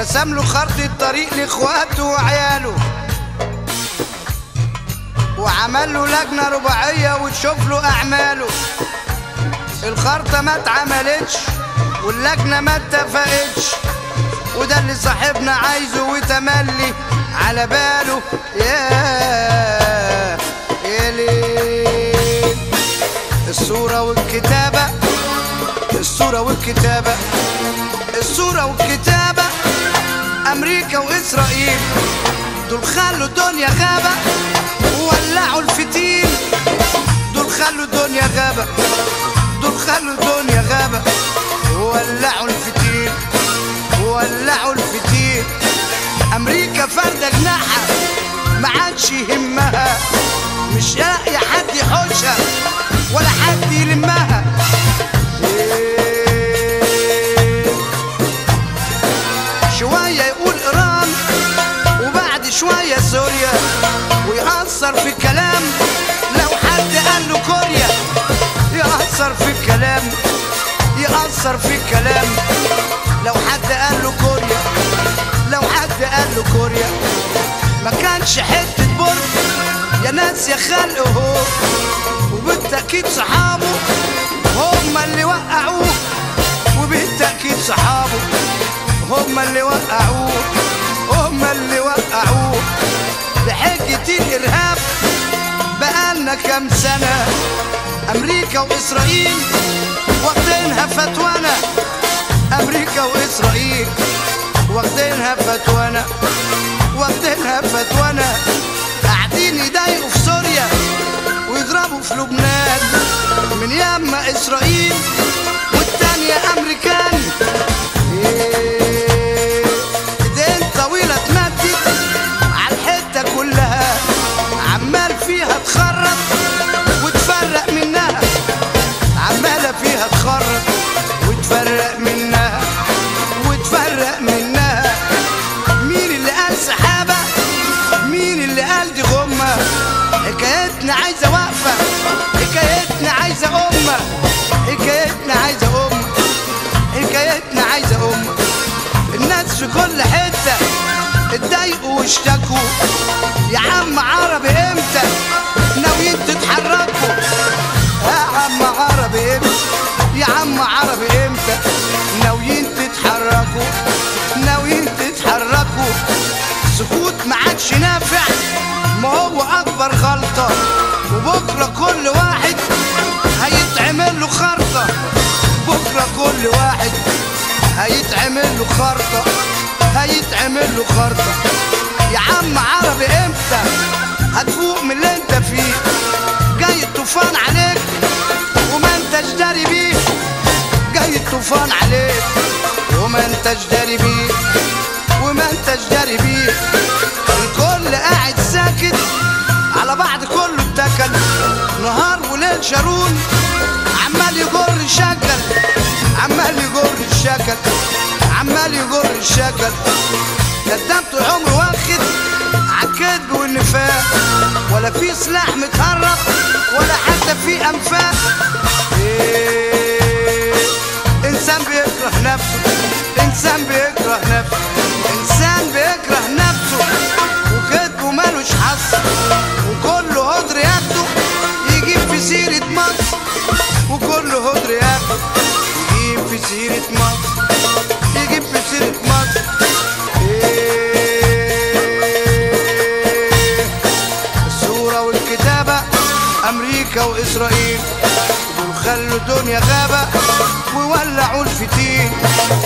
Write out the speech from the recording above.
رسم له خرطة الطريق لاخواته وعياله وعمل له لجنة رباعية وتشوف له أعماله الخرطة ما اتعملتش واللجنة ما اتفقتش وده اللي صاحبنا عايزه وتملي على باله يا يا ليل الصورة والكتابة الصورة والكتابة الصورة والكتابة أمريكا وإسرائيل دول خلوا الدنيا غابة وولعوا الفتيل دول خلوا الدنيا غابة دول خلوا الدنيا غابة وولعوا الفتيل وولعوا الفتيل أمريكا فردة جناحها ما عادش يهمها مش لاقي حد يحوشها ولا حد يلمها إيه. شوية يقول إيران وبعد شوية سوريا ويأثر في الكلام لو حد قال له كوريا يأثر في الكلام يأثر في الكلام لو حد قال له كوريا لو حد قال له كوريا ما كانش حتة برج يا ناس يا خلق هو وبالتأكيد صحابه هم اللي وقعوه وبالتأكيد صحابه هم اللي وقعوه هم اللي وقعوه بحجة الإرهاب بقالنا كام سنة أمريكا وإسرائيل واخدينها فتوانا أمريكا وإسرائيل واخدينها فتوانا واخدينها فتوانا قاعدين يضايقوا في سوريا ويضربوا في لبنان من ياما إسرائيل والتانية أمريكان إيه، ايدين طويلة اتمدت على الحتة كلها عمال فيها تخرط وتفرق منها عمالة فيها تخرط وتفرق منها وتفرق منها مين اللي قال سحابة مين اللي قال دي غمة حكايتنا عايزة وقفة حكايتنا عايزة أمة حكايتنا عايزة أمة حكايتنا عايزة أمة الناس في كل حتة اتضايقوا واشتكوا يا عم عربي امتى ناويين تتحركوا يا عم عربي امتى يا عم عربي امتى ناويين تتحركوا ناويين تتحركوا سكوت ما عادش نافع ما هو اكبر غلطة وبكرة كل واحد هيتعمل له خرطة بكرة كل واحد هيتعمل له خرطة هيتعمل له خرطة يا عم عربي امتى هتفوق من اللي انت فيه جاي الطوفان عليك وما انتش داري بيه جاي الطوفان عليك وما انتش داري بيه وما انتش داري بيه الكل قاعد ساكت على بعض كله اتكل نهار وليل شارون عمال يجر الشكل عمال يجر الشكل عمال يجر الشكل كدام طول عمره واخد عالكذب والنفاق ولا في سلاح متهرب ولا حتى في انفاق إيه انسان بيكره نفسه انسان بيكره نفسه انسان بيكره نفسه وكذبه مالوش حظ وكل هدر ياخده يجيب في سيرة مصر وكل هدر ياخده يجيب في سيرة مصر يجيب في سيرة مصر إيه الصورة والكتابة أمريكا وإسرائيل دول خلوا الدنيا غابة وولعوا الفتيل